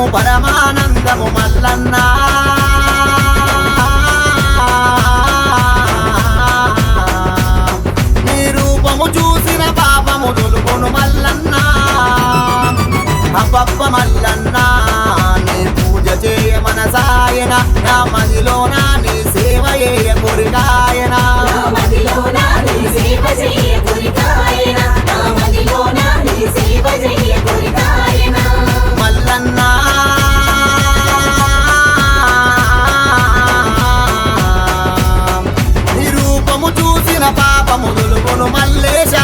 పరమానందము మల్లన్నా నీ రూపము చూసిన పాపము తొలుగును మల్లన్నా అబ్బబ్బ మల్లన్నా నీ పూజ చేయ మనసాయన నా మదిలోన నీ సేవ చేయ కొరిగాయన నా మదిలోన నీ సేవ చెయ్య గురికాయన నా మదిలోన నీ సేవ చెయ్య గురికాయన మల్లన్నా నీ రూపము చూసిన పాపము తొలుగును మల్లేశా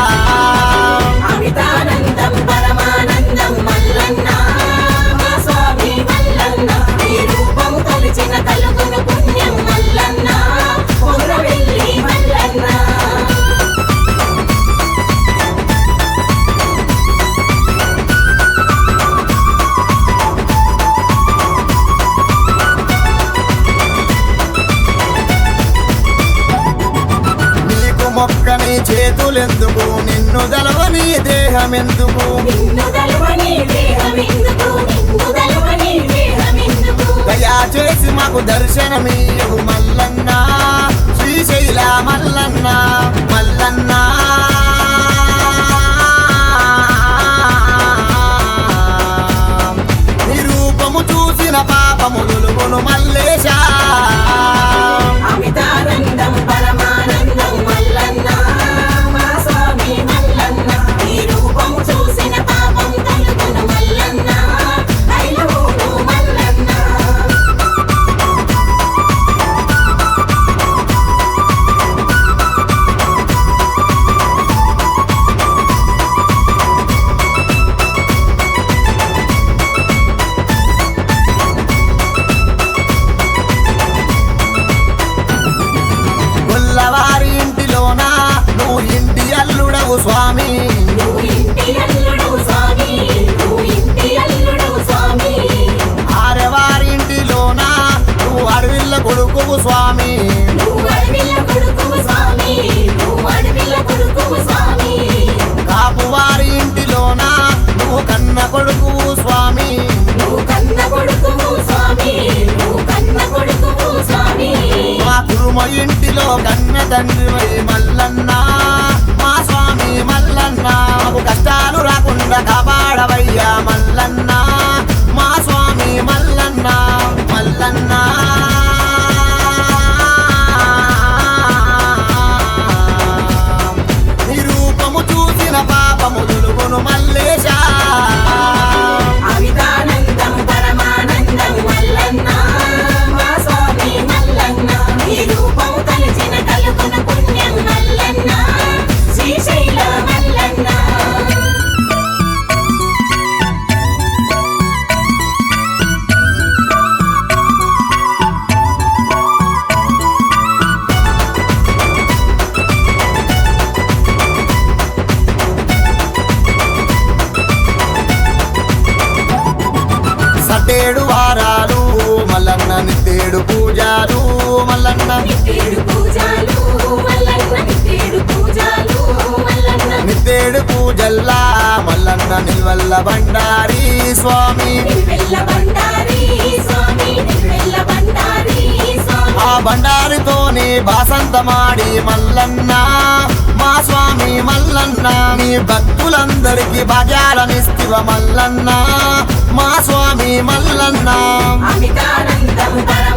అమితానందం పరమానందం మల్లన్న మా స్వామి మల్లన్న నీ రూపం కొలిచిన కలుగును పుణ్యం మల్లన్న కొమరవెల్లి మల్లన్న నీకు మొక్కని చేతులెందుకు నిన్ను గలవని దేహం ఎందుకు నిన్ను గలవని దేహమెందుకు నిన్ను గలవని దేహమెందుకు దయా చేసి మాకు దర్శనమీయు మల్లన్న శ్రీశైల మల్లన్న మల్లన్న నీ రూపము చూసిన పాపము తొలుగును మల్లేశా అమితానందం పరమానందం మల్లన్న మా స్వామి మల్లన్న ఈ రూపము చూసిన పాపం కలుగును మల్లన్న ఐలవోడు మల్లన్న గొల్లవారి ఇంటిలోన నువ్వు ఇంటి అల్లుడవు స్వామి నువ్వు ఇంటి అల్లుడు స్వామి నువ్వు ఇంటి అల్లుడు స్వామి ఆరెవారి ఇంటిలోన నువ్వు అడవిల్ల కొడుకువు స్వామి నువ్వు అడవిల కొడుకువు స్వామి నువ్వు అడవిల కొడుకువు స్వామి కాపువారి ఇంటిలోన నువ్వు కన్న కొడుకువు స్వామి నువ్వు కన్న కొడుకువు స్వామి నువ్వు కన్న కొడుకువు స్వామి మా కురుమ ఇంటిలో కన్న తండ్రివై మల్లన్న మా స్వామి మల్లన్న మాకు కష్టాలు రాకుండా కాపాడవయ్యా మల్లన్న మా స్వామి మల్లన్న మల్లన్న నీ రూపము చూసిన పాపము తొలుగును మల్లేశా అమితానందం పరమానందం మల్లన్న మా స్వామి మల్లన్న ఈ రూపం కలిసిన కలుగున పుణ్యం మల్లన్న శ్రీశైల మల్లన్న సటేడు వారాలు మల్లన్న నిత్తేడు పూజాలు మల్లన్న నిత్తేడు పూజాలు మల్లన్న నిత్తేడు పూజాలు మల్లన్న నిత్తేడు పూజల్లా మల్లన్న నిల్వల్ల బండారి స్వామి నివ్వెల్ల బండారి స్వామి నివ్వెల్ల బండారి స్వామి ఆ బండారితోని బాసంతమాడి మల్లన్న మా స్వామి మల్లన్న నీ భక్తులందరికీ భాగ్యాలనిస్తివ మల్లన్న మా స్వామి మల్లన్న అమితానందం పరమానందం